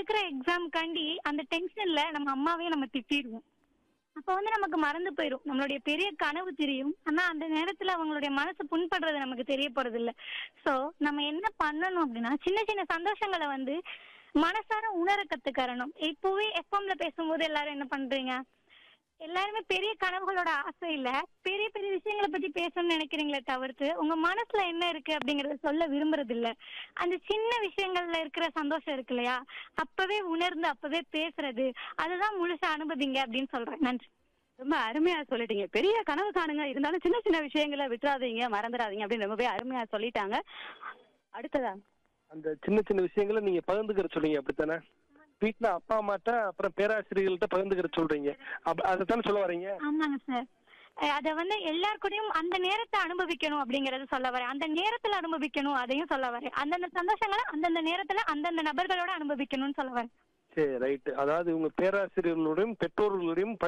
இருக்கிற எக்ஸாம்காண்டி அந்த டென்ஷன்ல நம்ம அம்மாவையும் நம்ம திட்டிடுவோம் அப்ப வந்து நமக்கு மறந்து போயிடும் நம்மளுடைய பெரிய கனவு தெரியும் ஆனா அந்த நேரத்துல அவங்களுடைய மனசு புண்படுறது நமக்கு தெரிய போறது இல்ல சோ நம்ம என்ன பண்ணணும் அப்படின்னா சின்ன சின்ன சந்தோஷங்களை வந்து மனசார உணர கத்துக்கறணும் இப்போவே எஃப்எம்ல பேசும்போது எல்லாரும் என்ன பண்றீங்க எல்லாருமே பெரிய கனவுகளோட ஆசை இல்ல பெரிய பெரிய விஷயங்களை பத்தி பேசணும்னு நினைக்கிறீங்களே தவிர்த்து உங்க மனசுல என்ன இருக்கு அப்படிங்கறத சொல்ல விரும்புறது இல்ல அந்த சின்ன விஷயங்கள்ல இருக்கிற சந்தோஷம் இருக்கு இல்லையா அப்பவே உணர்ந்து அப்பவே பேசுறது அதுதான் முழுசா அனுபவிங்க அப்படின்னு சொல்றேன் நன்றி ரொம்ப அருமையா சொல்லிட்டீங்க பெரிய கனவு காணுங்க இருந்தாலும் சின்ன சின்ன விஷயங்களை விட்டுறாதீங்க மறந்துடாதீங்க அப்படின்னு ரொம்பவே அருமையா சொல்லிட்டாங்க அடுத்ததா அந்த சின்ன சின்ன விஷயங்களை நீங்க பகிர்ந்துக்கிற சொல்றீங்க அப்படித்தானே வீட்ல அப்பா அம்மாட்ட அப்புறம் பேராசிரியர்கள்ட்ட பகிர்ந்துக்கிற சொல்றீங்க அப்ப அதைத்தானே சொல்ல வரீங்க ஆமாங்க சார் அத வந்து எல்லார் கூடயும் அந்த நேரத்தை அனுபவிக்கணும் அப்படிங்கறத சொல்ல வரேன் அந்த நேரத்துல அனுபவிக்கணும் அதையும் சொல்ல வரேன் அந்தந்த சந்தோஷங்களை அந்தந்த நேரத்துல அந்தந்த நபர்களோட அனுபவிக்கணும்னு சொல்ல வரேன் சரி ரைட் அதாவது உங்க பேராசிரியர்களுடையும் பெற்றோர்களுடையும்